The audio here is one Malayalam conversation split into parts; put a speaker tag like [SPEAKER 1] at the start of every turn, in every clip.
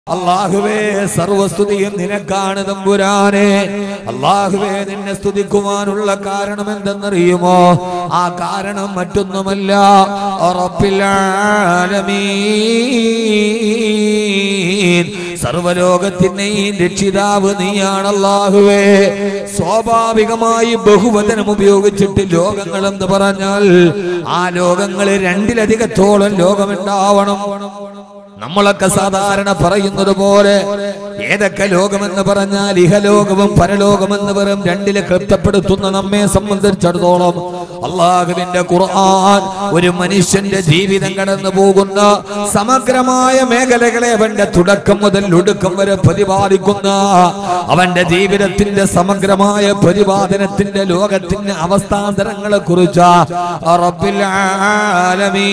[SPEAKER 1] അള്ളാഹുവേ സർവസ്തുതിയും നിനക്കാണ് തമ്പുരാനെ അള്ളാഹുവേ നിന്നെ സ്തുതിക്കുവാനുള്ള കാരണം എന്തെന്നറിയുമോ ആ കാരണം മറ്റൊന്നുമല്ല റബ്ബിൽ സർവലോകത്തിന്റെയും രക്ഷിതാവ് നീയാണ് അള്ളാഹുവേ സ്വാഭാവികമായി ബഹുവചനം ഉപയോഗിച്ചിട്ട് ലോകങ്ങൾ എന്ന് പറഞ്ഞാൽ ആ ലോകങ്ങളിൽ രണ്ടിലധികത്തോളം ലോകമുണ്ടാവണം നമ്മളൊക്കെ സാധാരണ പറയുന്നത് പോലെ ഏതൊക്കെ ലോകമെന്ന് പറഞ്ഞാൽ ഇഹലോകവും പരലോകമെന്ന് വെറും രണ്ടില് കൃത്യപ്പെടുത്തുന്ന നമ്മെ സംബന്ധിച്ചിടത്തോളം അള്ളാഹുവിന്റെ ഖുർആൻ ഒരു മനുഷ്യന്റെ ജീവിതം കടന്നു പോകുന്ന സമഗ്രമായ മേഖലകളെ അവന്റെ തുടക്കം മുതൽ ഒടുക്കം വരെ പ്രതിപാദിക്കുന്ന അവന്റെ ജീവിതത്തിന്റെ സമഗ്രമായ പ്രതിപാദനത്തിന്റെ ലോകത്തിന്റെ അവസ്ഥാന്തരങ്ങളെ കുറിച്ച് റബ്ബിൽ ആലമീൻ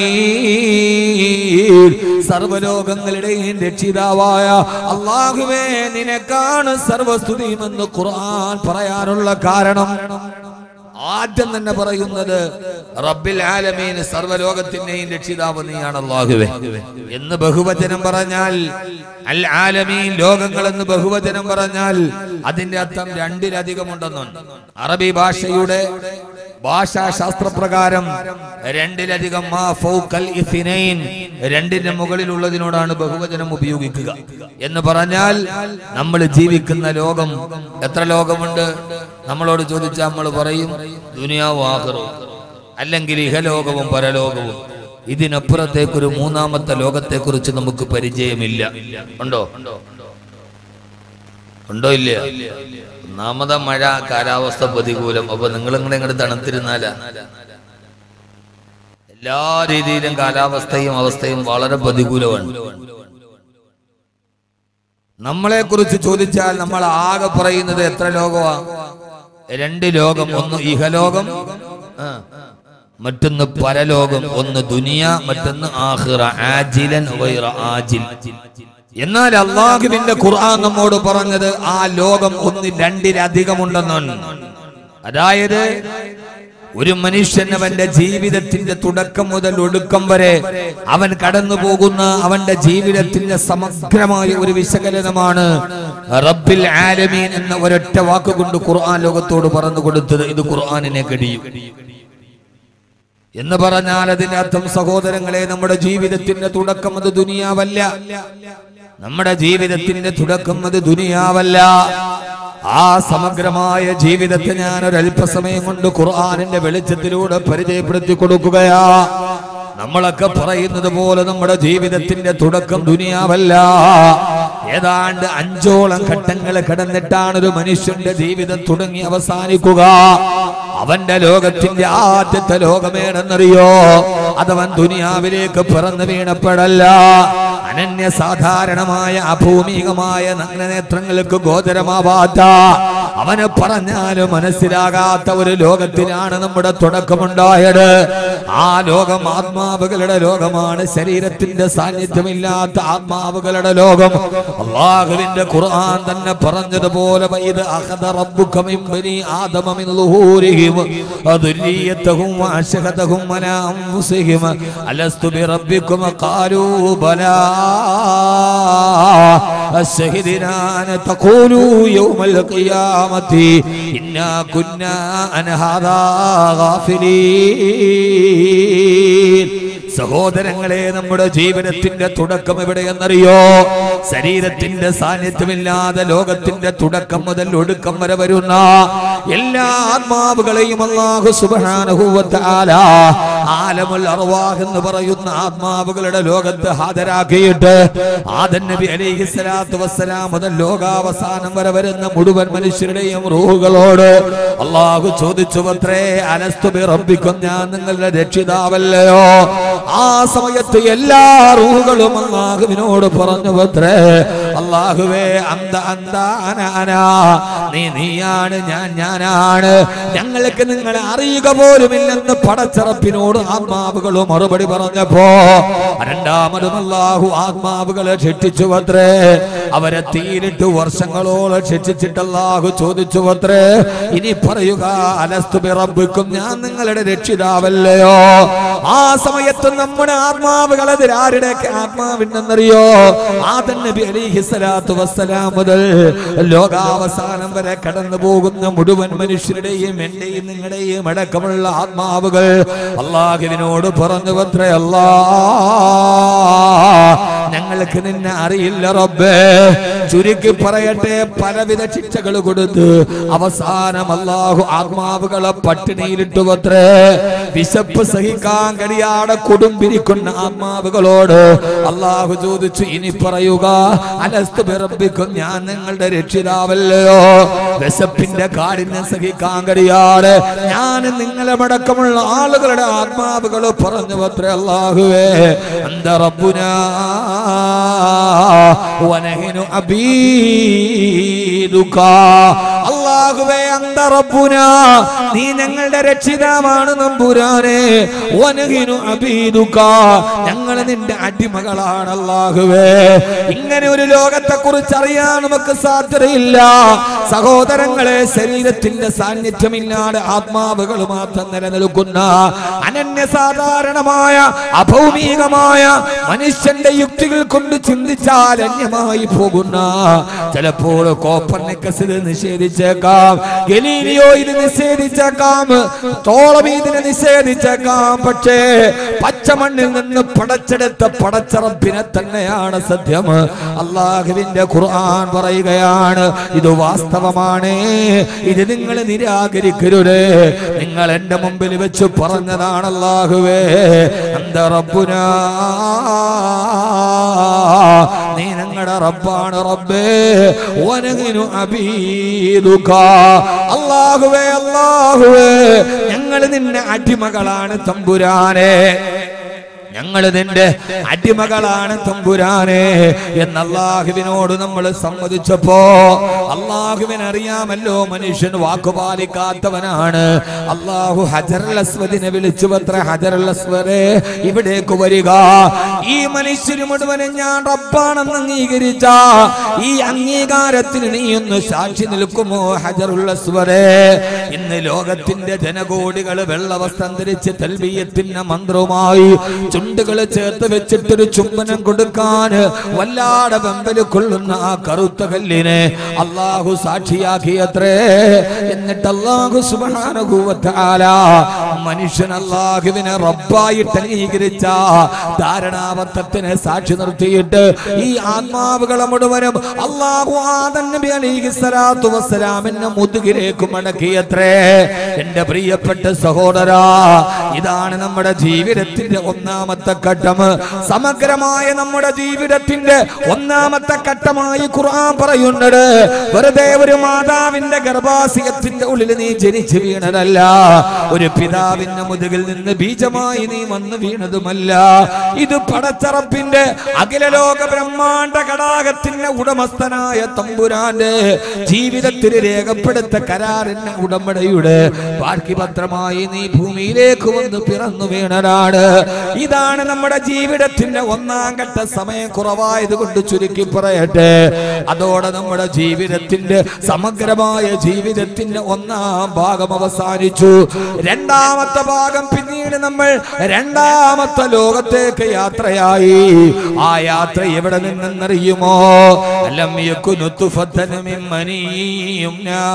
[SPEAKER 1] സർവലോകങ്ങളുടെയും രക്ഷിതാവായ അള്ളാഹുവേ നിനക്കാണ് സർവസ്തുതിയുമെന്ന് ഖുർആൻ പറയാനുള്ള കാരണം ആദ്യം തന്നെ പറയുന്നത് റബ്ബിൽ ആലമീൻ സർവലോകത്തിന്റെയും രക്ഷിതാവ് നീയാണ് അള്ളാഹുവേ എന്ന് ബഹുവചനം പറഞ്ഞാൽ അൽ ആലമീൻ ലോകങ്ങൾ എന്ന് ബഹുവചനം പറഞ്ഞാൽ അതിന്റെ അർത്ഥം രണ്ടിലധികം ഉണ്ടെന്നുണ്ട് അറബി ഭാഷയുടെ ഭാഷാശാസ്ത്രപ്രകാരം രണ്ടിലധികം മാ ഫൗക്കൽ ഇഥിനൈൻ രണ്ടിന്റെ മുകളിലുള്ളതിനോടാണ് ബഹുവചനം ഉപയോഗിക്കുക എന്ന് പറഞ്ഞാൽ നമ്മൾ ജീവിക്കുന്ന ലോകം എത്ര ലോകമുണ്ട് നമ്മളോട് ചോദിച്ചാൽ നമ്മൾ പറയും ദുനിയാവും ആഹ്റവും അല്ലെങ്കിൽ ഇഹലോകവും പരലോകവും ഇതിനപ്പുറത്തേക്കൊരു മൂന്നാമത്തെ ലോകത്തെക്കുറിച്ച് നമുക്ക് പരിചയമില്ല ഉണ്ടോ ഉണ്ടോ ഇല്ല ഒന്നാമത മഴ കാലാവസ്ഥ പ്രതികൂലം അപ്പൊ നിങ്ങൾ ഇങ്ങനെ ഇങ്ങോട്ട് തണുത്തിരുന്നാല എല്ലാ രീതിയിലും കാലാവസ്ഥയും അവസ്ഥയും വളരെ പ്രതികൂലമാണ് നമ്മളെ കുറിച്ച് ചോദിച്ചാൽ നമ്മൾ ആകെ പറയുന്നത് എത്ര ലോകമാ രണ്ട് ലോകം ഒന്ന് ഇഹലോകം ആ. മറ്റൊന്ന് പരലോകം ഒന്ന് ദുനിയ മറ്റൊന്ന് ആഹിറ ആജിലൻ വൈറ ആജിൽ എന്നാൽ അള്ളാഹുവിന്റെ ഖുർആൻ നമ്മോട് പറഞ്ഞത് ആ ലോകം ഒന്ന് രണ്ടിലധികമുണ്ടെന്നാണ് അതായത് ഒരു മനുഷ്യൻ അവന്റെ ജീവിതത്തിന്റെ തുടക്കം മുതൽ ഒടുക്കം വരെ അവൻ കടന്നു പോകുന്ന അവന്റെ ജീവിതത്തിന്റെ സമഗ്രമായ ഒരു വിശകലനമാണ് റബ്ബിൽ ആലമീൻ എന്ന ഒരൊറ്റ വാക്കുകൊണ്ട് ഖുർആൻ ലോകത്തോട് പറഞ്ഞു കൊടുത്തത് ഇത് ഖുർആനിനെ കടിയും എന്ന് പറഞ്ഞാൽ അതിന്റെ അർത്ഥം സഹോദരങ്ങളെ നമ്മുടെ ജീവിതത്തിന്റെ തുടക്കം അത് ദുനിയാവല്ല നമ്മുടെ ജീവിതത്തിന്റെ തുടക്കം അത് ദുനിയാവല്ല ആ സമഗ്രമായ ജീവിതത്തെ ഞാൻ ഒരു അല്പസമയം കൊണ്ട് ഖുർആാനിന്റെ വെളിച്ചത്തിലൂടെ പരിചയപ്പെടുത്തി കൊടുക്കുകയാ നമ്മളൊക്കെ പറയുന്നത് പോലെ നമ്മുടെ ജീവിതത്തിന്റെ തുടക്കം ദുനിയാവല്ല ഏതാണ്ട് അഞ്ചോളം ഘട്ടങ്ങൾ കടന്നിട്ടാണ് ഒരു മനുഷ്യന്റെ ജീവിതം തുടങ്ങി അവസാനിക്കുക അവന്റെ ലോകത്തിന്റെ ആദ്യത്തെ ലോകമേടെന്നറിയോ അതവൻ ദുനിയാവിലേക്ക് പിറന്നു വീണപ്പെടല്ല അനന്യ സാധാരണമായ അഭൂമികമായ നഗ്നനേത്രങ്ങൾക്ക് ഗോചരമാവാത്ത അവന് പറഞ്ഞാലും മനസ്സിലാകാത്ത ഒരു ലോകത്തിലാണ് നമ്മുടെ തുടക്കമുണ്ടായത് ആ ലോകം ആത്മാവുകളുടെ ലോകമാണ് ശരീരത്തിന്റെ സാന്നിധ്യമില്ലാത്ത ആത്മാവുകളുടെ ലോകം അള്ളാഹുവിന്റെ ഖുർആൻ തന്നെ പറഞ്ഞതുപോലെ വൈദ അഖദ റബ്ബുക മിൻ ബനി ആദമ മിൻ ളുഹൂരിഹിം വദുരിയതഹും വഅശഹദഹും അലാ അൻഫുസിഹിം അലസ്തു ബിറബ്ബികും ഖാലൂ ബലാ അശ്ഹദിനാ അൻ തഖൂലൂ യൗമൽ ഖിയാമത്തി ഇന്നാ കുന്നാ അൻ ഹാദാ ഗാഫിലീൻ സഹോദരങ്ങളെ നമ്മുടെ ജീവിതത്തിന്റെ തുടക്കം എവിടെയെന്നറിയോ ശരീരത്തിന്റെ സാന്നിധ്യമില്ലാതെ ലോകത്തിന്റെ തുടക്കം മുതൽ ഒടുക്കം വരെ വരുന്ന എല്ലാ ആത്മാവുകളെയും അള്ളാഹു സുബാനുഭൂവത്താല ആലമുൽ അർവാഹ് എന്ന് പറയുന്ന ആത്മാവുകളുടെ ലോകത്ത് ഹാജരാക്കിയിട്ട് ആദൻ നബി അലൈഹി സ്വലാത്തു വസ്സലാം മുതൽ ലോകാവസാനം വരെ വരുന്ന മുഴുവൻ മനുഷ്യരുടെയും റൂഹുകളോട് അള്ളാഹു ചോദിച്ചു പത്രേ അനസ്തുബി റബ്ബിക്കും ഞാൻ നിങ്ങളുടെ രക്ഷിതാവല്ലയോ ആ സമയത്ത് എല്ലാ റൂഹുകളും അള്ളാഹുവിനോട് പറഞ്ഞു പത്രേ അള്ളാഹുവേ അന്ത അന്ത അന അന നീ നീയാണ് ഞാൻ ഞാനാണ് ഞങ്ങൾക്ക് നിങ്ങളെ അറിയുക പോലുമില്ലെന്ന് പടച്ചറപ്പിനോട് ആത്മാവുകൾ മറുപടി പറഞ്ഞപ്പോ രണ്ടാമതും അള്ളാഹു ആത്മാവുകളെ ക്ഷട്ടിച്ചു പത്രേ അവരെ തീരിട്ട് വർഷങ്ങളോളം ശിക്ഷിച്ചിട്ട് അല്ലാഹു ചോദിച്ചു അത്രേ ഇനി പറയുക അലസ്തു റബ്ബിക്കും ഞാൻ നിങ്ങളുടെ രക്ഷിതാവല്ലയോ ആ സമയത്ത് നമ്മുടെ ആത്മാവുകൾ അതിരാരുടെയൊക്കെ ആത്മാവിനെന്നറിയോ ആദൻ നബി അലിഹി സ്വലാത്തു വസ്സലാം മുതൽ ലോകാവസാനം വരെ കടന്നു പോകുന്ന മുഴുവൻ മനുഷ്യരുടെയും എന്റെയും നിങ്ങളുടെയും അടക്കമുള്ള ആത്മാവുകൾ അള്ളാഹുവിനോട് പറഞ്ഞു പത്രേ അല്ലാ ഞങ്ങൾക്ക് നിന്നെ അറിയില്ല റബ്ബേ ചുരുക്കി പറയട്ടെ പലവിധ ശിക്ഷകൾ കൊടുത്ത് അവസാനം അള്ളാഹു ആത്മാവുകളെ പട്ടിണിയിലിട്ടു പത്രേ വിശപ്പ് സഹിക്കാൻ കഴിയാതെ കൊടുമ്പിരിക്കുന്ന ആത്മാവുകളോട് അള്ളാഹു ചോദിച്ചു ഇനി പറയുക അലസ്തു പിറപ്പിക്കും ഞാൻ നിങ്ങളുടെ രക്ഷിതാവല്ലയോ വിശപ്പിന്റെ കാഠിന്യം സഹിക്കാൻ കഴിയാതെ ഞാൻ നിങ്ങളെ മടക്കമുള്ള ആളുകളുടെ ആത്മാവുകൾ പറഞ്ഞു പത്രേ അള്ളാഹുവേ അന്ത റബ്ബുനാ വനഹിനു അബീദുക അല്ലാഹുവേ അന്ത റബ്ബുനാ നീ ഞങ്ങളുടെ രക്ഷിതാവാണ് നമ്പുരാനെ വനഹിനു അബീദുക ഞങ്ങൾ നിന്റെ അടിമകളാണ് അല്ലാഹുവേ ഇങ്ങനെ ഒരു ലോകത്തെ കുറിച്ച് അറിയാൻ നമുക്ക് സാധ്യതയില്ല സഹോദരങ്ങളെ ശരീരത്തിന്റെ സാന്നിധ്യമില്ലാതെ ആത്മാവുകൾ മാത്രം നിലനിൽക്കുന്ന അനന്യ സാധാരണമായ അഭൗമികമായ മനുഷ്യന്റെ യുക്തികൾ കൊണ്ട് ചിന്തിച്ചാൽ അന്യമായി പോകുന്ന ചിലപ്പോൾ കോപ്പർണിക്കസ് ഇത് നിഷേധിച്ചേക്കാം ഗലീലിയോ ഇത് നിഷേധിച്ചേക്കാം തോളം ഇതിനെ നിഷേധിച്ചേക്കാം പക്ഷേ പച്ചമണ്ണിൽ നിന്ന് പടച്ചെടുത്ത പടച്ചറപ്പിനെ തന്നെയാണ് സത്യം അള്ളാഹുവിന്റെ ഖുർആൻ പറയുകയാണ് ഇത് വാസ്തവമാണ് ഇത് നിങ്ങൾ നിരാകരിക്കരുത് നിങ്ങൾ എന്റെ മുമ്പിൽ വെച്ച് പറഞ്ഞതാണ് അല്ലാഹുവേ അന്ത റബ്ബുനാ നീ ഞങ്ങളുടെ റബ്ബാണ് റബ്ബേ വനകിനു അബീദുക അല്ലാഹുവേ അല്ലാഹുവേ ഞങ്ങൾ നിന്റെ അടിമകളാണ് തമ്പുരാനെ ഞങ്ങൾ നിന്റെ അടിമകളാണ് തമ്പുരാനെ എന്ന് അള്ളാഹുവിനോട് നമ്മൾ സമ്മതിച്ചപ്പോ അള്ളാഹുവിന് അറിയാമല്ലോ മനുഷ്യൻ വാക്കുപാലിക്കാത്തവനാണ് അള്ളാഹു ഹജറുൽ അസ്വദിനെ വിളിച്ചു പത്ര ഹജറുൽ അസ്വരെ ഇവിടേക്ക് വരിക ഈ മനുഷ്യന് മുഴുവനും ഞാൻ റബ്ബാണെന്ന് അംഗീകരിച്ച ഈ അംഗീകാരത്തിന് നീ ഒന്ന് സാക്ഷി നിൽക്കുമോ ഹജറുൽ അസ്വരെ ഇന്ന് ലോകത്തിന്റെ ജനകോടികൾ വെള്ളവസ്ത്രം ധരിച്ച് തൽബീയത്തിന്റെ മന്ത്രവുമായി ചുണ്ടുകൾ ചേർത്ത് വെച്ചിട്ടൊരു ചുംബനം കൊടുക്കാൻ വല്ലാതെ വെമ്പല് കൊള്ളുന്ന ആ കറുത്ത കല്ലിനെ അള്ളാഹു സാക്ഷിയാക്കിയത്രേ എന്നിട്ട് അള്ളാഹു സുബാനുഭൂവത്താല മനുഷ്യൻ അള്ളാഹുവിനെ റബ്ബായിട്ട് അംഗീകരിച്ച ധാരണാബദ്ധത്തിനെ സാക്ഷി നിർത്തിയിട്ട് ഈ ആത്മാവുകളെ മുഴുവനും അള്ളാഹു ആദൻ നബി അലൈഹി സ്വലാത്തു വസ്സലാമിന്റെ മുതുകിലേക്ക് മടക്കിയത്രേ എന്റെ പ്രിയപ്പെട്ട സഹോദരാ ഇതാണ് നമ്മുടെ ജീവിതത്തിന്റെ ഒന്നാമത്തെ ഘട്ടം സമഗ്രമായ നമ്മുടെ ജീവിതത്തിന്റെ ഒന്നാമത്തെ ഘട്ടമായി ഖുർആൻ പറയുന്നത് വെറുതെ ഒരു മാതാവിന്റെ ഗർഭാശയത്തിന്റെ ഉള്ളിൽ നീ ജനിച്ചു വീണതല്ല ഒരു പിതാവിന്റെ മുതുകിൽ നിന്ന് ബീജമായി നീ വന്നു വീണതുമല്ല ഇത് പടച്ചറപ്പിന്റെ അഖിലലോക ബ്രഹ്മാണ്ട കടാകത്തിന്റെ ഉടമസ്ഥനായ തമ്പുരാന്റെ ജീവിതത്തിൽ രേഖപ്പെടുത്ത കരാറിന്റെ ഉടമ്പടിയുടെ ബാക്കിപത്രമായി നീ ഭൂമിയിലേക്ക് വന്ന് പിറന്നു വീണതാണ് ഇതാണ് നമ്മുടെ ജീവിതത്തിന്റെ ഒന്നാം ഘട്ട സമയം കുറവായത് കൊണ്ട് ചുരുക്കി പറയട്ടെ അതോടെ നമ്മുടെ ജീവിതത്തിന്റെ സമഗ്രമായ ജീവിതത്തിന്റെ ഒന്നാം ഭാഗം അവസാനിച്ചു രണ്ടാമത്തെ ഭാഗം പിന്നീട് നമ്മൾ രണ്ടാമത്തെ ലോകത്തേക്ക് യാത്രയായി ആ യാത്ര എവിടെ നിന്നെന്നറിയുമോ അലം യകുനു തുഫത്തന മിൻ മനിയും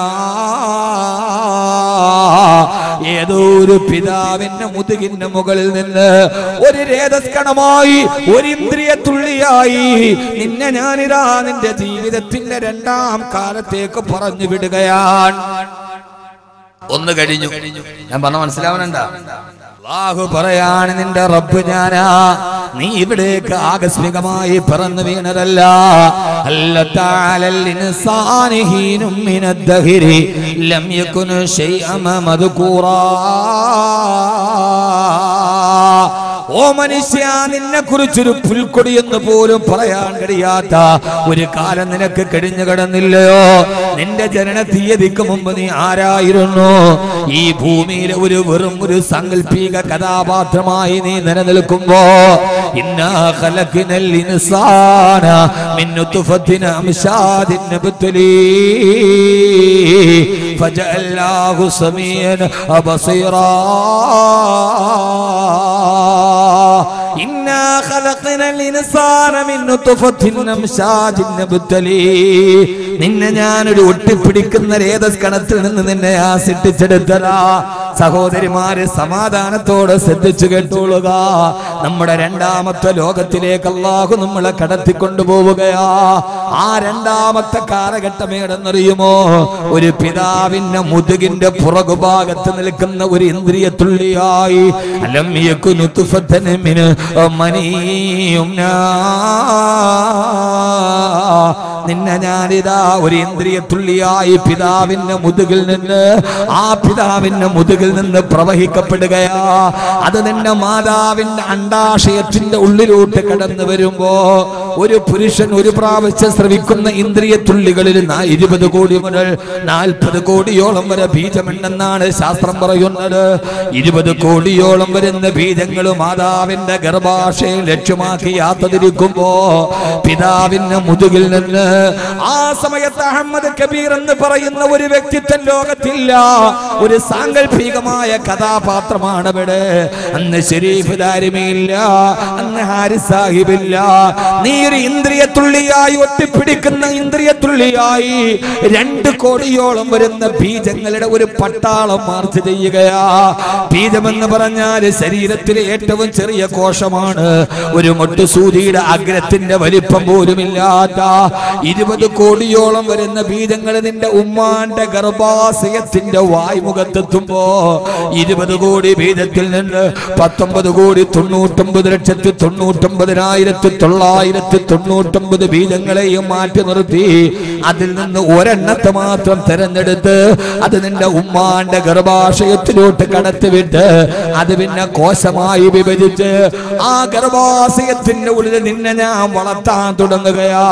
[SPEAKER 1] ഏതോ ഒരു പിതാവിന്റെ മുതുകിന്റെ മുകളിൽ നിന്ന് ഒരു രേതസ്കണമായി ഒരു ഇന്ദ്രിയ തുള്ളിയായി നിന്നെ ഞാനിതാ നിന്റെ ജീവിതത്തിന്റെ രണ്ടാം കാലത്തേക്ക് പറഞ്ഞു വിടുകയാണ് ഒന്ന് കഴിഞ്ഞു ഞാൻ പറഞ്ഞ മനസ്സിലാവണണ്ട അള്ളാഹു പറയാണ് നിന്റെ റബ്ബ് ഞാനാ നീ ഇവിടേക്ക് ആകസ്മികമായി പിറന്നു വീണതല്ല അല്ല താലൽ ഇൻസാനി ഹീനും മിനദ്ദഹിരി ലം യകുനു ശൈഅമ മദ്കൂറാ ഓ മനുഷ്യ നിന്നെ കുറിച്ചൊരു പുൽക്കൊടി എന്ന് പോലും പറയാൻ കഴിയാത്ത ഒരു കാലം നിനക്ക് കഴിഞ്ഞു കിടന്നില്ലയോ നിന്റെ ജനന തീയതിക്ക് മുമ്പ് നീ ആരായിരുന്നു ഈ ഭൂമിയിലെ ഒരു വെറും ഒരു സാങ്കല്പിക കഥാപാത്രമായി നീ നിലനിൽക്കുമ്പോ ഇന്നാ ഖലഖ്നൽ ഇൻസാന മിൻ നുത്ഫത്തിൻ അംശാദിൻ നബ്തലീ ഫജഅൽനാഹു സമീഅൻ ബസീറാ ഇന്നാ ഖലഖ്നൽ ഇൻസാന മിൻ നുത്ഫത്തിൻ അംശാദിൻ നബ്തലീ നിന്നെ ഞാനൊരു ഒട്ടിപ്പിടിക്കുന്ന രേതസ്കണത്തിൽ നിന്ന് നിന്നെ ആ സിട്ടിച്ചെടുത്തതാ സഹോദരിമാരെ സമാധാനത്തോടെ ശ്രദ്ധിച്ചു കേട്ടോളുക നമ്മുടെ രണ്ടാമത്തെ ലോകത്തിലേക്ക് അള്ളാഹു നമ്മളെ കടത്തിക്കൊണ്ടു പോവുകയാ ആ രണ്ടാമത്തെ കാലഘട്ടം ഏടെന്നറിയുമോ ഒരു പിതാവിന്റെ മുതുകിന്റെ പുറകുഭാഗത്ത് നിൽക്കുന്ന ഒരു ഇന്ദ്രിയ തുള്ളിയായി അലം യകുനു തുഫത്തൻ മിൻ മനിയുംനാ നിന്നെ ഞാനിതാ ഒരു ഇന്ദ്രിയ തുള്ളിയായി പിതാവിന്റെ മുതുകിൽ നിന്ന് ആ പിതാവിന്റെ മുതുകിൽ നിന്ന് പ്രവഹിക്കപ്പെടുകയാ അത് നിന്റെ മാതാവിന്റെ അണ്ടാശയത്തിന്റെ ഉള്ളിലോട്ട് കടന്നു വരുമ്പോ ഒരു പുരുഷൻ ഒരു പ്രാവശ്യം ശ്രവിക്കുന്ന ഇന്ദ്രിയ തുള്ളികളിൽ നാ- ഇരുപത് കോടി മുതൽ നാൽപ്പത് കോടിയോളം വരെ ബീജമുണ്ടെന്നാണ് ശാസ്ത്രം പറയുന്നത് ഇരുപത് കോടിയോളം വരുന്ന ബീജങ്ങൾ മാതാവിന്റെ ഗർഭാശയം ലക്ഷ്യമാക്കി യാത്ര തിരിക്കുമ്പോ പിതാവിന്റെ മുതുകിൽ നിന്ന് ആ സമയത്ത് അഹമ്മദ് കബീർ എന്ന് പറയുന്ന ഒരു വ്യക്തിത്വം ലോകത്തില്ല ഒരു സാങ്കല്പികമായ കഥാപാത്രമാണ് ഇവിടെ അന്ന് ഷെരീഫ് ദാരിമിയില്ല അന്ന് ഹാരിസ് സാഹിബില്ല നീ ഒരു ഇന്ദ്രിയ തുള്ളിയായി ഒട്ടിപ്പിടിക്കുന്ന ഇന്ദ്രിയ തുള്ളിയായി രണ്ട് കോടിയോളം വരുന്ന ബീജങ്ങളുടെ ഒരു പട്ടാളം മാർച്ച് ചെയ്യുകയാ ബീജമെന്ന് പറഞ്ഞാൽ ശരീരത്തിലെ ഏറ്റവും ചെറിയ കോശമാണ് ഒരു മൊട്ടുസൂതിയുടെ അഗ്രത്തിന്റെ വലിപ്പം പോലുമില്ലാത്ത ഇരുപത് കോടിയോളം വരുന്ന ബീജങ്ങൾ നിന്റെ ഉമ്മാന്റെ ഗർഭാശയത്തിന്റെ വായ്മുഖത്തെത്തുമ്പോ ഇരുപത് കോടി ബീജത്തിൽ നിന്ന് പത്തൊമ്പത് കോടി തൊണ്ണൂറ്റൊമ്പത് ലക്ഷത്തി തൊണ്ണൂറ്റൊമ്പതിനായിരത്തി തൊള്ളായിരത്തി തൊണ്ണൂറ്റൊമ്പത് ബീജങ്ങളെയും മാറ്റി നിർത്തി അതിൽ നിന്ന് ഒരെണ്ണത്തെ മാത്രം തെരഞ്ഞെടുത്ത് അത് നിന്റെ ഉമ്മാന്റെ ഗർഭാശയത്തിലോട്ട് കടത്തിവിട്ട് അത് പിന്നെ കോശമായി വിഭജിച്ച് ആ ഗർഭാശയത്തിന്റെ ഉള്ളിൽ നിന്നെ ഞാൻ വളർത്താൻ തുടങ്ങുകയാ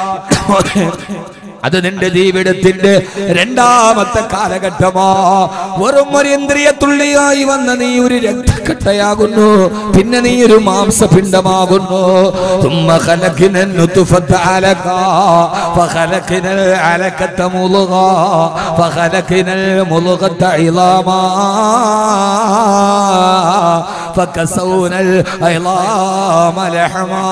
[SPEAKER 1] അത് നിന്റെ ജീവിതത്തിന്റെ രണ്ടാമത്തെ കാലഘട്ടമാ വെറും ഒരു ഇന്ദ്രിയ തുള്ളിയായി വന്ന നീ ഒരു രക്തക്കട്ടയാകുന്നു പിന്നെ നീ ഒരു മാംസപിണ്ഡമാകുന്നു ثم خلقنا النطفة علقة فخلقنا العلقة مضغة فخلقنا المضغة عظاما فكسونا العظام لحما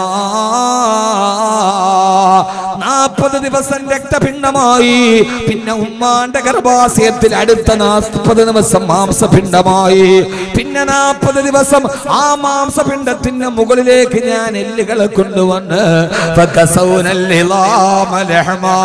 [SPEAKER 1] നാൽപ്പത് ദിവസം രക്തപിണ്ഡമായി പിന്നെ ഉമ്മാന്റെ ഗർഭാശയത്തിൽ അടുത്ത നാൽപ്പത് ദിവസം മാംസപിണ്ഡമായി പിന്നെ നാൽപ്പത് ദിവസം ആ മാംസപിണ്ഡത്തിന്റെ മുകളിലേക്ക് ഞാൻ എല്ലുകളെ കൊണ്ടുവന്ന് ഫകസൗനൽ ഇളാമ ലഹ്മാ.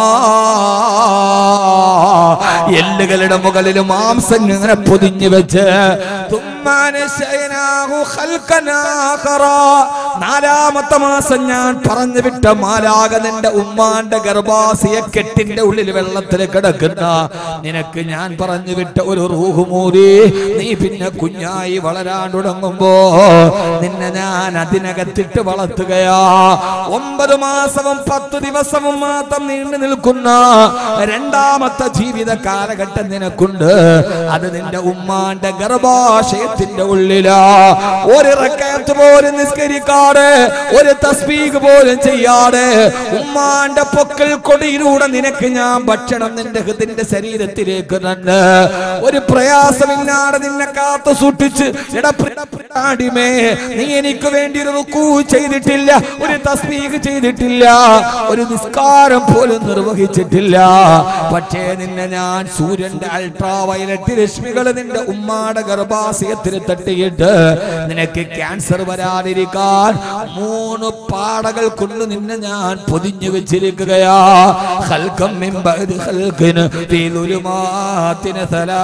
[SPEAKER 1] എല്ലുകളുടെ മുകളിൽ മാംസം ഇങ്ങനെ പൊതിഞ്ഞു വെച്ച് തുമ്മാനശയനാഹു ഖൽഖനാഖറ. നാലാമത്തെ മാസം ഞാൻ പറഞ്ഞു വിട്ട മാലാക നിന്റെ ഉമ്മാന്റെ ഗർഭാശയ കെട്ടിന്റെ ഉള്ളിൽ വെള്ളത്തിൽ കിടക്കുന്ന നിനക്ക് ഞാൻ പറഞ്ഞു വിട്ട ഒരു റൂഹ് മൂടി നീ പിന്നെ കുഞ്ഞായി വളരാൻ തുടങ്ങുമ്പോ നിന്നെ ഞാൻ അതിനകത്തിട്ട് വളർത്തുകയാ ഒമ്പത് മാസവും പത്ത് ദിവസവും മാത്രം നീണ്ടു നിൽക്കുന്ന രണ്ടാമത്തെ ജീവിത കാലഘട്ടം നിനക്കുണ്ട് അത് നിന്റെ ഉമ്മാന്റെ ഗർഭാശയത്തിന്റെ ഉള്ളിലാ ഒരു റക്കയത്ത് പോലും നിസ്കരിക്കാതെ ഒരു തസ്ബീഗ് പോലും ചെയ്യാതെ ഉമ്മാന്റെ പൊക്കൽ കൊടിയിലൂടെ നിനക്ക് ഞാൻ ഭക്ഷണം നിന്റെ ഹൃദിന്റെ ശരീരത്തിലേക്ക് തന്നെ ഒരു പ്രയാസമില്ലാതെ നിന്നെ കാത്തു സൂക്ഷിച്ച് എടാ പ്രിയ- പ്രിയാടിമേ, നീ എനിക്ക് വേണ്ടി ഒരു റുക്കൂ ചെയ്തിട്ടില്ല ഒരു തസ്ബീഗ് ചെയ്തിട്ടില്ല ഒരു നിസ്കാരം പോലും നിർവഹിച്ചിട്ടില്ല പക്ഷേ നിന്നെ ഞാൻ സൂര്യന്റെ അൾട്രാ വയലറ്റ് രശ്മികൾ നിന്റെ ഉമ്മാടെ ഗർഭാശയത്തിൽ തട്ടിയിട്ട് നിനക്ക് ക്യാൻസർ വരാതിരിക്കാൻ മൂന്ന് പാടകൾ കൊണ്ട് നിന്നെ ഞാൻ പൊതിഞ്ഞു വെച്ചിരിക്കുകയാ ഹൽക്കം മിൻ ബഅദി ഖൽഖിൻ ഫീ ളുലുമാത്തിന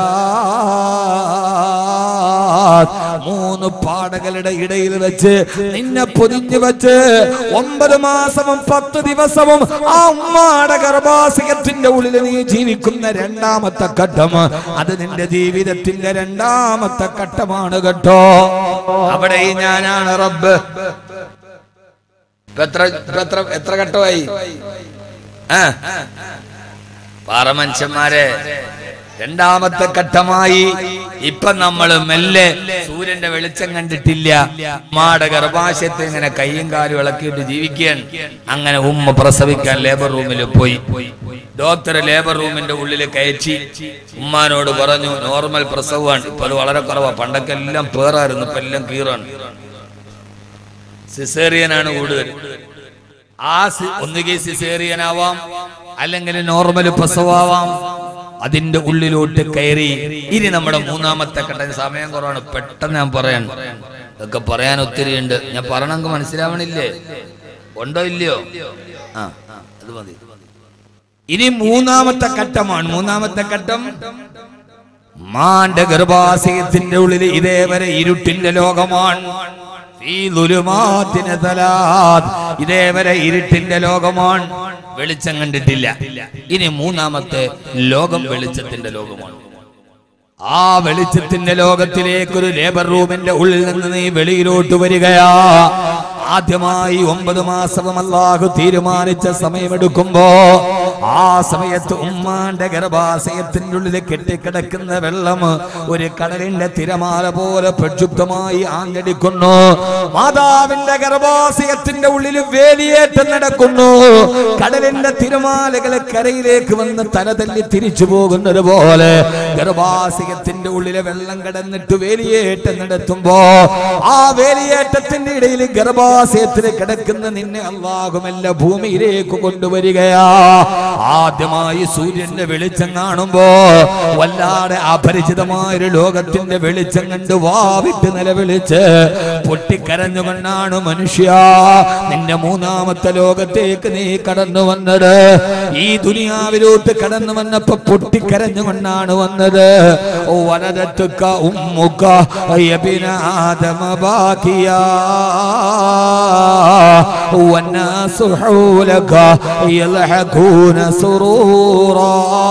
[SPEAKER 1] സലാത്ത് മൂന്ന് പാടകളുടെ ഇടയിൽ വെച്ച് നിന്നെ പൊതിഞ്ഞു വെച്ച് ഒമ്പത് മാസവും പത്ത് ദിവസവും ആ ഉമ്മാടെ ഗർഭാശയത്തിന്റെ ഉള്ളിൽ നീ ജീവിക്കുന്ന രണ്ടാമത്തെ ഘട്ടം അത് നിന്റെ ജീവിതത്തിന്റെ രണ്ടാമത്തെ ഘട്ടം ഘട്ടമാണ് കേട്ടോ അവിടെ ഈ ഞാനാണ് റബ്ബ് ഇപ്പൊ എത്ര ഇപ്പൊ എത്ര എത്ര ഘട്ടമായി ആ പാറമനുഷ്യന്മാരെ രണ്ടാമത്തെ ഘട്ടമായി ഇപ്പൊ നമ്മൾ മെല്ലെ സൂര്യന്റെ വെളിച്ചം കണ്ടിട്ടില്ല ഉമ്മാടെ ഗർഭാശയത്തിൽ ഇങ്ങനെ കൈയും കാലും ഇളക്കിയിട്ട് ജീവിക്കാൻ അങ്ങനെ ഉമ്മ പ്രസവിക്കാൻ ലേബർ റൂമിൽ പോയി ഡോക്ടർ ലേബർ റൂമിന്റെ ഉള്ളിൽ കയറ്റി ഉമ്മാനോട് പറഞ്ഞു നോർമൽ പ്രസവമാണ് ഇപ്പൊ അത് വളരെ കുറവാ പണ്ടൊക്കെ എല്ലാം പേറായിരുന്നു ഇപ്പൊ എല്ലാം കീറാണ് സിസേറിയനാണ് കൂടുതൽ ആ സി- ഒന്നുകിൽ സിസേറിയൻ ആവാം അല്ലെങ്കിൽ നോർമൽ പ്രസവാവാം അതിന്റെ ഉള്ളിലോട്ട് കയറി ഇനി നമ്മുടെ മൂന്നാമത്തെ ഘട്ടം സമയം കുറവാണ് പെട്ടെന്ന് ഞാൻ പറയാൻ ഇതൊക്കെ പറയാൻ ഒത്തിരി ഉണ്ട് ഞാൻ പറയണമെങ്കിൽ മനസ്സിലാവണില്ലേ ഉണ്ടോ ഇല്ലയോ ആ അത് മതി ഇനി മൂന്നാമത്തെ ഘട്ടമാണ് മൂന്നാമത്തെ ഘട്ടം മാന്റെ ഗർഭാശയത്തിന്റെ ഉള്ളിൽ ഇതേവരെ ഇരുട്ടിന്റെ ലോകമാണ് ഫീ ളുലുമാത്തിന് തലാത്ത്. ഇതേവരെ ഇരുട്ടിന്റെ ലോകമാണ് വെളിച്ചം കണ്ടിട്ടില്ല ഇനി മൂന്നാമത്തെ ലോകം വെളിച്ചത്തിന്റെ ലോകമാണ് ആ വെളിച്ചത്തിന്റെ ലോകത്തിലേക്ക് ഒരു ലേബർ റൂമിന്റെ ഉള്ളിൽ നിന്ന് നീ വെളിയിലോട്ട് വരികയാ ആദ്യമായി ഒമ്പത് മാസവും അല്ലാഹു തീരുമാനിച്ച സമയമെടുക്കുമ്പോ ആ സമയത്ത് ഉമ്മാന്റെ ഗർഭാശയത്തിന്റെ ഉള്ളിൽ കെട്ടിക്കിടക്കുന്ന വെള്ളം ഒരു കടലിന്റെ തിരമാല പോലെ പ്രക്ഷുബ്ധമായി ആഞ്ഞടിക്കുന്നു മാതാവിന്റെ ഗർഭാശയത്തിന്റെ ഉള്ളിൽ വേലിയേറ്റം നടക്കുന്നു കടലിന്റെ തിരമാലകൾ കരയിലേക്ക് വന്ന് തല തല്ലി തിരിച്ചു പോകുന്നത് പോലെ ഗർഭാശയത്തിന്റെ ഉള്ളിലെ വെള്ളം കടന്നിട്ട് വേലിയേറ്റം നടത്തുമ്പോ ആ വേലിയേറ്റത്തിന്റെ ഇടയിൽ ഗർഭാശയത്തിൽ കിടക്കുന്ന നിന്നെ അള്ളാഹുമല്ല ഭൂമിയിലേക്ക് കൊണ്ടുവരികയാ ആദ്യമായി സൂര്യന്റെ വെളിച്ചം കാണുമ്പോ വല്ലാതെ അപരിചിതമായൊരു ലോകത്തിന്റെ വെളിച്ചം കണ്ട് വാവിട്ട് നിലവിളിച്ച് പൊട്ടിക്കരഞ്ഞുകൊണ്ടാണ് മനുഷ്യ നിന്റെ മൂന്നാമത്തെ ലോകത്തേക്ക് നീ കടന്നു വന്നത് ഈ ദുനിയാവിലോട്ട് കടന്നു വന്നപ്പോ പൊട്ടിക്കരഞ്ഞുകൊണ്ടാണ് വന്നത് ഓ വനരത്തുക്ക ഉമ്മുക്ക യബിന ആദമ ബാക്കിയാ والناس حولك يضحكون سرورا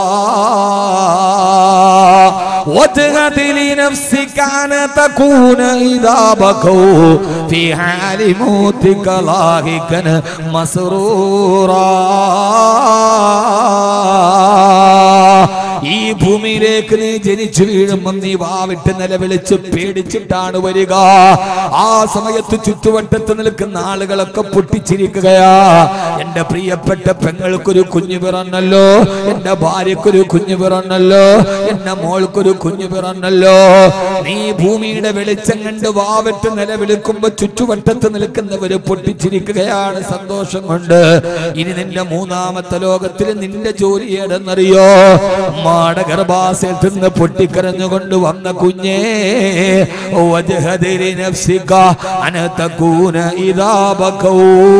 [SPEAKER 1] واجهد لنفسك أن تكون إذا بكوا في حال موتك لاهكا مسرورا ഈ ഭൂമിയിലേക്ക് നീ ജനിച്ചു വീഴുമ്പോൾ നീ വാവിട്ട് നിലവിളിച്ച് പേടിച്ചിട്ടാണ് വരിക ആ സമയത്ത് ചുറ്റുവട്ടത്ത് നിൽക്കുന്ന ആളുകളൊക്കെ പൊട്ടിച്ചിരിക്കുകയാ എന്റെ പ്രിയപ്പെട്ട പെങ്ങൾക്കൊരു കുഞ്ഞു പിറന്നല്ലോ എന്റെ ഭാര്യക്കൊരു കുഞ്ഞു പിറന്നല്ലോ എന്റെ മോൾക്കൊരു കുഞ്ഞു പിറന്നല്ലോ നീ ഭൂമിയുടെ വെളിച്ചം കണ്ട് വാവിട്ട് നിലവിളിക്കുമ്പോ ചുറ്റുവട്ടത്ത് നിൽക്കുന്നവര് പൊട്ടിച്ചിരിക്കുകയാണ് സന്തോഷം കൊണ്ട് ഇനി നിന്റെ മൂന്നാമത്തെ ലോകത്തിൽ നിന്റെ ജോലി ഏതെന്നറിയോ ഉമ്മാടെ ഗർഭാശയത്തിൽ നിന്ന് പൊട്ടിക്കരഞ്ഞുകൊണ്ട് വന്ന കുഞ്ഞേ വജഹദിരി നഫ്സിക അന തകൂന ഇദാ ബകൂ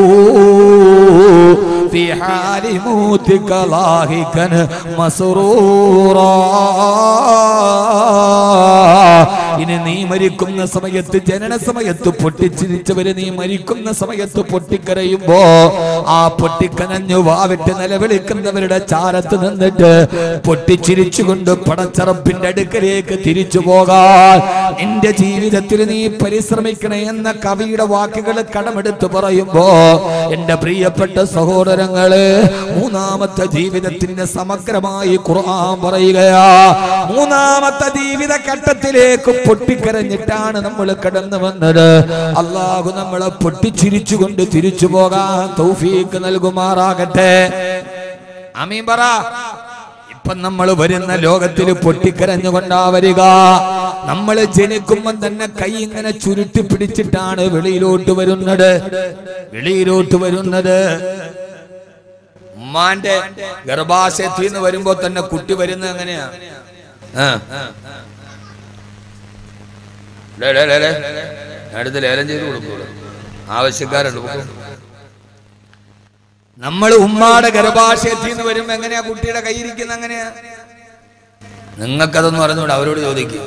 [SPEAKER 1] في حال موتك لاهكا مسرورا ഇനി നീ മരിക്കുന്ന സമയത്ത് ജനന സമയത്ത് പൊട്ടിച്ചിരിച്ചവര് നീ മരിക്കുന്ന സമയത്ത് പൊട്ടിക്കരയുമ്പോ ആ പൊട്ടിക്കനഞ്ഞു വാവിട്ട് നിലവിളിക്കുന്നവരുടെ ചാരത്ത് നിന്നിട്ട് പൊട്ടിച്ചിരിച്ചുകൊണ്ട് പടച്ചറപ്പിന്റെ അടുക്കലേക്ക് തിരിച്ചു പോകാൻ നിന്റെ ജീവിതത്തിൽ നീ പരിശ്രമിക്കണേ എന്ന കവിയുടെ വാക്കുകൾ കടമെടുത്ത് പറയുമ്പോ എന്റെ പ്രിയപ്പെട്ട സഹോദരങ്ങള് മൂന്നാമത്തെ ജീവിതത്തിന്റെ സമഗ്രമായി ഖുർആൻ പറയുകയാ മൂന്നാമത്തെ ജീവിത ഘട്ടത്തിലേക്ക് പൊട്ടിക്കരഞ്ഞിട്ടാണ് നമ്മൾ കടന്നു വന്നത് അള്ളാഹു നമ്മളെ പൊട്ടിച്ചിരിച്ചുകൊണ്ട് തിരിച്ചു പോകാൻ തൗഫീക്ക് നൽകുമാറാകട്ടെ അമീൻ പറ ഇപ്പൊ നമ്മൾ വരുന്ന ലോകത്തിൽ പൊട്ടിക്കരഞ്ഞുകൊണ്ടാ വരിക നമ്മൾ ജനിക്കുമ്പോൾ തന്നെ കൈ ഇങ്ങനെ ചുരുട്ടി പിടിച്ചിട്ടാണ് വെളിയിലോട്ട് വരുന്നത് വെളിയിലോട്ട് വരുന്നത് ഉമ്മാന്റെ ഗർഭാശയത്തിൽ നിന്ന് വരുമ്പോ തന്നെ കുട്ടി വരുന്നത് എങ്ങനെയാ ആ. ഡേ, ഡേ, ഡേ, ഡേ. ഞാൻ അടുത്ത് ലേലം ചെയ്ത് കൊടുക്കൂടെ ആവശ്യക്കാരുണ്ട് കൊടുക്കും. നമ്മൾ ഉമ്മാടെ ഗർഭാശയത്തിൽ നിന്ന് വരുമ്പോ എങ്ങനെയാ കുട്ടിയുടെ കൈയിരിക്കുന്ന എങ്ങനെയാ നിങ്ങൾക്കതൊന്നും അറിഞ്ഞൂടെ അവരോട് ചോദിക്കും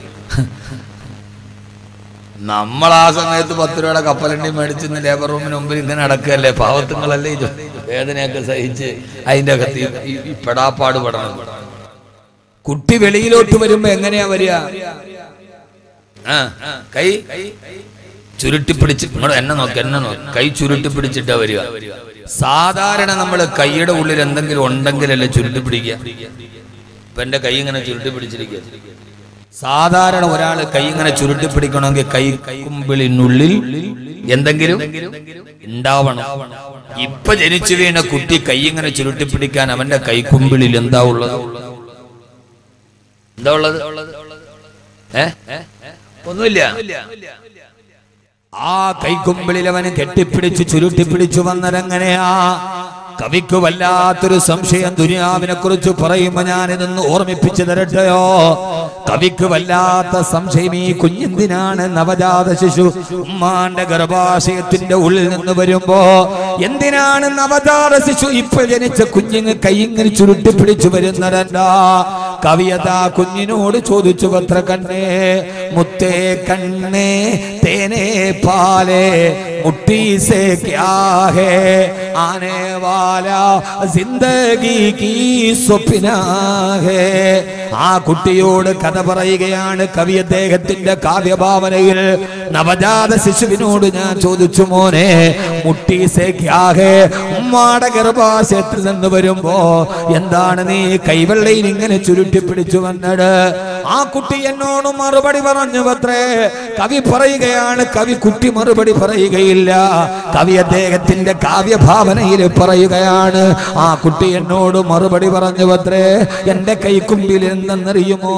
[SPEAKER 1] നമ്മൾ ആ സമയത്ത് പത്ത് രൂപയുടെ കപ്പലണ്ടി മേടിച്ച് ഇന്ന് ലേബർ റൂമിന് മുമ്പിൽ ഇങ്ങനെ നടക്കുകയല്ലേ പാവത്തുങ്ങളല്ലേ ഇത് വേദനയൊക്കെ സഹിച്ച് അതിന്റെ അകത്ത് ഈ- ഈ- ഈ പെടാപ്പാട് പെടണം കുട്ടി വെളിയിലോട്ട് വരുമ്പോ എങ്ങനെയാ വരിക ആ കൈ ചുരുട്ടിപ്പിടിച്ച് ഇങ്ങോട്ട് എന്നെ നോക്ക് എന്നെ നോക്ക് കൈ ചുരുട്ടിപ്പിടിച്ചിട്ടാ വരിക സാധാരണ നമ്മൾ കൈയുടെ ഉള്ളിൽ എന്തെങ്കിലും ഉണ്ടെങ്കിലല്ലേ ചുരുട്ടിപ്പിടിക്കുക ഇപ്പൊ എന്റെ കൈ ഇങ്ങനെ ചുരുട്ടിപ്പിടിച്ചിരിക്കുക സാധാരണ ഒരാൾ കൈ ഇങ്ങനെ ചുരുട്ടിപ്പിടിക്കണമെങ്കിൽ കൈ കൈക്കുമ്പിളിനുള്ളിൽ എന്തെങ്കിലും ഉണ്ടാവണം ഇപ്പൊ ജനിച്ചു വീണ കുട്ടി കൈ ഇങ്ങനെ ചുരുട്ടിപ്പിടിക്കാൻ അവന്റെ കൈക്കുമ്പിളിൽ എന്താ ഉള്ളത് എന്താ ഉള്ളത് ഏ ഒന്നുമില്ല ആ കൈക്കുമ്പിളിൽ അവന് കെട്ടിപ്പിടിച്ച് ചുരുട്ടിപ്പിടിച്ചു വന്നതെങ്ങനെയാ കവിക്ക് വല്ലാത്തൊരു സംശയം ദുനിയാവിനെ കുറിച്ച് പറയുമ്പോ ഞാൻ ഇതൊന്ന് ഓർമ്മിപ്പിച്ചു തരട്ടെയോ കവിക്ക് വല്ലാത്ത സംശയം ഈ കുഞ്ഞെന്തിനാണ് നവജാത ശിശു ഉമ്മാന്റെ ഗർഭാശയത്തിന്റെ ഉള്ളിൽ നിന്ന് വരുമ്പോ എന്തിനാണ് നവജാത ശിശു ഇപ്പൊ ജനിച്ച കുഞ്ഞിന് കൈയിങ്ങനെ ചുരുട്ടിപ്പിടിച്ചു വരുന്നതെന്താ കവിയതാ കുഞ്ഞിനോട് ചോദിച്ചു പത്ര കണ്ണേ മുത്തേ കണ്ണേ തേനേ പാലേ മുട്ടി സേ ക്യാ ഹേ ആനെ വാലാ ജിന്ദഗി കീ സ്വപ്ന ഹേ ആ കുട്ടിയോട് കഥ പറയുകയാണ് കവി അദ്ദേഹത്തിന്റെ കാവ്യഭാവനയിൽ നവജാത ശിശുവിനോട് ഞാൻ ചോദിച്ചു മോനെ മുട്ടി സേ ക്യാ ഹേ ഉമ്മാടെ ഗർഭാശയത്തിൽ നിന്ന് വരുമ്പോ എന്താണ് നീ കൈവെള്ളയിൽ ഇങ്ങനെ ചുരുട്ടി പിടിച്ചു വന്നത് ആ കുട്ടി എന്നോട് മറുപടി പറഞ്ഞു പത്രേ കവി പറയുകയാണ് കവി കുട്ടി മറുപടി പറയുകയില്ല കവി അദ്ദേഹത്തിന്റെ കാവ്യഭാവനയിൽ പറയുകയാണ് ആ കുട്ടി എന്നോട് മറുപടി പറഞ്ഞു പത്രേ എന്റെ കൈക്കുമ്പിൽ എന്തെന്നറിയുമോ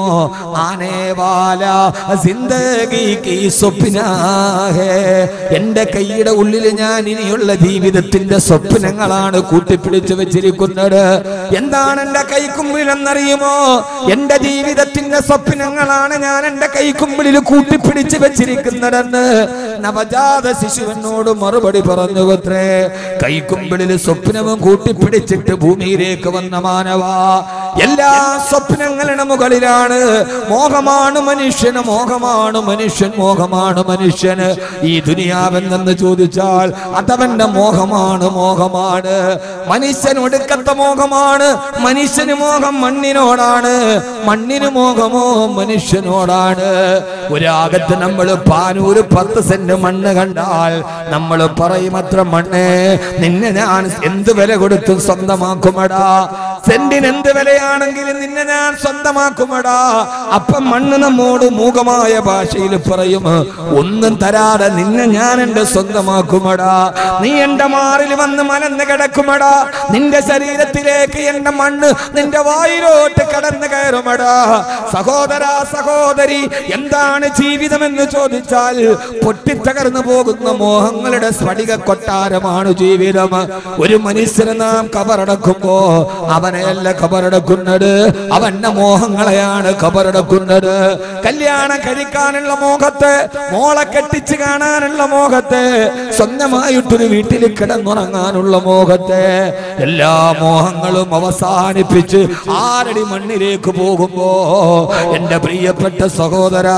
[SPEAKER 1] ആനേവാല സിന്ദഗി കീ സ്വപ്നാ ഹേ എന്റെ കൈയുടെ ഉള്ളിൽ ഞാൻ ഇനിയുള്ള ജീവിതത്തിന്റെ സ്വപ്നങ്ങളാണ് കൂട്ടിപ്പിടിച്ചു വെച്ചിരിക്കുന്നത് എന്താണ് എന്റെ കൈക്കുമ്പിൽ എന്നറിയുമോ എന്റെ ജീവിതത്തിന്റെ സ്വപ്നങ്ങളാണ് ഞാൻ എന്റെ കൈക്കുമ്പിളിൽ കൂട്ടിപ്പിടിച്ചു വെച്ചിരിക്കുന്നതെന്ന് നവജാത ശിശുവിനോട് മറുപടി പറഞ്ഞു പത്രേ കൈക്കുമ്പിളിൽ സ്വപ്നവും കൂട്ടിപ്പിടിച്ചിട്ട് ഭൂമിയിലേക്ക് വന്ന മാനവ എല്ലാ സ്വപ്നങ്ങളുടെ മുകളിലാണ് മോഹമാണ് മനുഷ്യന് മോഹമാണ് മനുഷ്യൻ മോഹമാണ് മനുഷ്യന് ഈ ദുനിയാവെന്നെന്ന് ചോദിച്ചാൽ അതവന്റെ മോഹമാണ് മോഹമാണ് മനുഷ്യൻ ഒടുക്കത്തെ മോഹമാണ് മനുഷ്യന് മോഹം മണ്ണിനോടാണ് മണ്ണിന് മോഹമോ മനുഷ്യനോടാണ് ഒരാകത്ത് നമ്മൾ പാനൂര് പത്ത് സെന്റ് മണ്ണ് കണ്ടാൽ നമ്മൾ പറയും അത്ര മണ്ണ് നിന്നെ ഞാൻ എന്ത് വില കൊടുത്തും സ്വന്തമാക്കുമടാ സെന്റിന് എന്ത് വിലയാണെങ്കിലും നിന്നെ ഞാൻ സ്വന്തമാക്കുമടാ അപ്പം മണ്ണ് നമ്മോട് മൂകമായ ഭാഷയിൽ പറയും ഒന്നും തരാതെ നിന്നെ ഞാൻ എന്റെ സ്വന്തമാക്കുമടാ നീ എന്റെ മാറിൽ വന്ന് മലന്ന് കിടക്കുമടാ നിന്റെ ശരീരത്തിലേക്ക് എന്റെ മണ്ണ് നിന്റെ വായിലോട്ട് കടന്നു കയറുമടാ സഹോദര സഹോദരി എന്താണ് ജീവിതമെന്ന് ചോദിച്ചാൽ പൊട്ടിത്തകർന്നു പോകുന്ന മോഹങ്ങളുടെ സ്ഫടിക കൊട്ടാരമാണ് ജീവിതം ഒരു മനുഷ്യനെ നാം കബറടക്കുമ്പോ അവനെയല്ല കബറടക്കുന്നത് അവന്റെ മോഹങ്ങളെയാണ് കബറടക്കുന്നത് കല്യാണം കഴിക്കാനുള്ള മോഹത്തെ മോളെ കെട്ടിച്ച് കാണാനുള്ള മോഹത്തെ സ്വന്തമായിട്ടൊരു വീട്ടിൽ കിടന്നുറങ്ങാനുള്ള മോഹത്തെ എല്ലാ മോഹങ്ങളും അവസാനിപ്പിച്ച് ആരടി മണ്ണിലേക്ക് പോകുമ്പോ എന്റെ പ്രിയപ്പെട്ട സഹോദരാ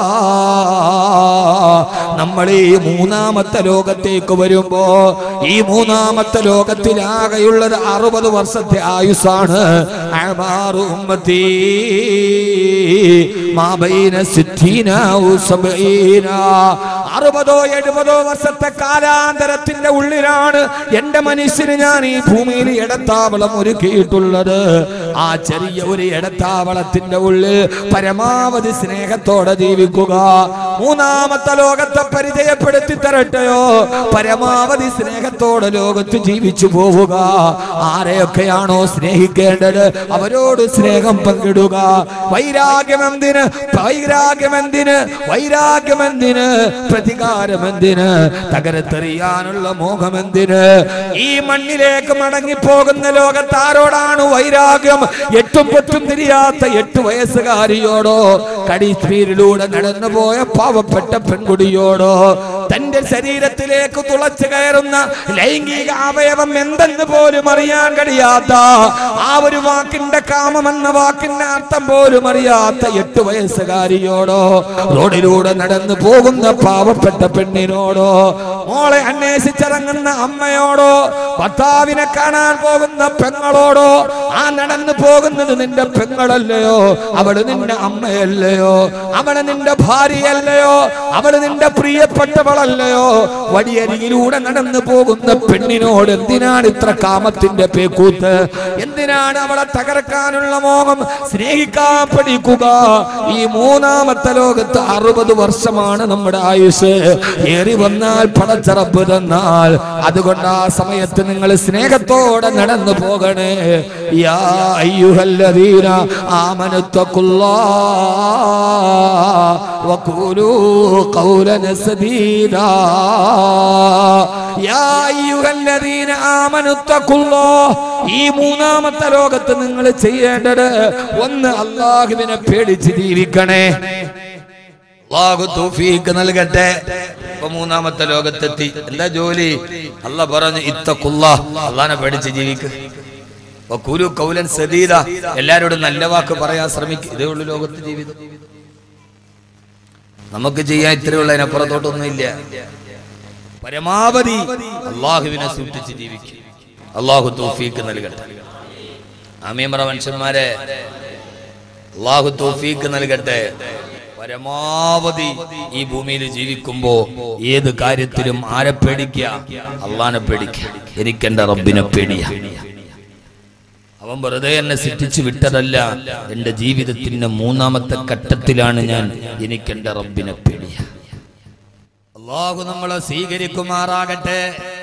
[SPEAKER 1] നമ്മൾ ഈ മൂന്നാമത്തെ ലോകത്തേക്ക് വരുമ്പോ ഈ മൂന്നാമത്തെ ലോകത്തിലാകെയുള്ളത് അറുപത് വർഷത്തെ ആയുസാണ് അഅ്മാറു ഉമ്മത്തി മാ ബൈന സിദ്ധീന ഔ സബഈന. അറുപതോ എഴുപതോ വർഷത്തെ കാലാന്തരത്തിന്റെ ഉള്ളിലാണ് എന്റെ മനുഷ്യന് ഞാൻ ഈ ഭൂമിയിൽ ഇടത്താവളം ഒരുക്കിയിട്ടുള്ളത് ആ ചെറിയ ഒരു ഇടത്താവളത്തിന്റെ ഉള്ളിൽ പരമാവധി സ്നേഹത്തോടെ ജീവിക്കുക മൂന്നാമത്തെ ലോകത്തെ പരിചയപ്പെടുത്തി തരട്ടെയോ പരമാവധി സ്നേഹത്തോടെ ലോകത്ത് ജീവിച്ചു പോവുക ആരെയൊക്കെയാണോ സ്നേഹിക്കേണ്ടത് അവരോട് സ്നേഹം പങ്കിടുക വൈരാഗ്യമെന്തിന് വൈരാഗ്യമെന്തിന് വൈരാഗ്യമെന്തിന് പ്രതികാരമെന്തിന് തകരത്തെറിയാനുള്ള മോഹമെന്തിന് ഈ മണ്ണിലേക്ക് മടങ്ങിപ്പോകുന്ന ലോകത്ത് ആരോടാണ് വൈരാഗ്യം എട്ടും പൊട്ടും തിരിയാത്ത എട്ട് വയസ്സുകാരിയോടോ കടിസ്പീരിലൂടെ നടന്നുപോയ പാവപ്പെട്ട പെൺകുടിയോടോ തന്റെ ശരീരത്തിലേക്ക് തുളച്ചു കയറുന്ന ലൈംഗിക അവയവം എന്തെന്ന് പോലും അറിയാൻ കഴിയാത്ത ആ ഒരു വാക്കിന്റെ കാമം എന്ന വാക്കിന്റെ അർത്ഥം പോലും അറിയാത്ത എട്ട് വയസ്സുകാരി വയസ്സുകാരിയോടോ റോഡിലൂടെ നടന്നു പോകുന്ന പാവപ്പെട്ട പെണ്ണിനോടോ മോളെ അന്വേഷിച്ചിറങ്ങുന്ന അമ്മയോടോ ഭർത്താവിനെ കാണാൻ പോകുന്ന പെങ്ങളോടോ ആ നടന്നു പോകുന്നത് നിന്റെ പെങ്ങളല്ലയോ അവള് നിന്റെ അമ്മയല്ലയോ അവള് നിന്റെ ഭാര്യയല്ലയോ അവള് നിന്റെ പ്രിയപ്പെട്ടവളല്ലയോ വടിയരികിലൂടെ നടന്നു പോകുന്ന പെണ്ണിനോട് എന്തിനാണ് ഇത്ര കാമത്തിന്റെ പേക്കൂത്ത് എന്തിനാണ് അവളെ തകർക്കാനുള്ള മോഹം സ്നേഹിക്കാൻ പഠിക്കുക ഈ മൂന്നാമത്തെ ലോകത്ത് അറുപത് വർഷമാണ് നമ്മുടെ ആയുസ് ഏറി വന്നാൽ പടച്ചറപ്പ് തന്നാൽ അതുകൊണ്ട് ആ സമയത്ത് നിങ്ങൾ സ്നേഹത്തോടെ നടന്നു പോകണേ യാ അയ്യുഹല്ലദീന ആമനത്തക്കുല്ലാ വഖൂലൂ ഖൗലൻ സദീദാ യാ അയ്യുഹല്ലദീന ആമനത്തക്കുല്ലാ ഈ മൂന്നാമത്തെ ലോകത്ത് നിങ്ങൾ ചെയ്യേണ്ടത് ഒന്ന് അള്ളാഹുവിനെ പേടിച്ച് ജീവിക്കണേ അള്ളാഹു തൗഫീഖ് നൽകട്ടെ ഇപ്പൊ മൂന്നാമത്തെ ലോകത്തെത്തി എന്താ ജോലി അല്ല പറഞ്ഞു ഇത്തക്കുള്ള അള്ളാനെ പേടിച്ച് ജീവിക്ക് കുരു കൗലൻ സദീദ എല്ലാരോടും നല്ല വാക്ക് പറയാൻ ശ്രമിക്കും ഇതേ ഉള്ളു ലോകത്ത് ജീവിതം നമുക്ക് ചെയ്യാൻ ഇത്രയുള്ള അതിനപ്പുറത്തോട്ടൊന്നും ഇല്ല പരമാവധി അള്ളാഹുവിനെ സൂക്ഷിച്ച് ജീവിക്കും അള്ളാഹു തൗഫീഖ് നൽകട്ടെ അമീമറ മനുഷ്യന്മാരെ അള്ളാഹു തൗഫീഖ് നൽകട്ടെ പരമാവധി ഈ ഭൂമിയിൽ ജീവിക്കുമ്പോ ഏത് കാര്യത്തിലും ആരെ പേടിക്കുക അള്ളാനെ പേടിക്കുക എനിക്കെന്റെ റബ്ബിനെ പേടിയ അവൻ വെറുതെ എന്നെ സൃഷ്ടിച്ചു വിട്ടതല്ല എന്റെ ജീവിതത്തിന്റെ മൂന്നാമത്തെ ഘട്ടത്തിലാണ് ഞാൻ എനിക്കെന്റെ റബ്ബിനെ പേടിയ അള്ളാഹു നമ്മളെ സ്വീകരിക്കുമാറാകട്ടെ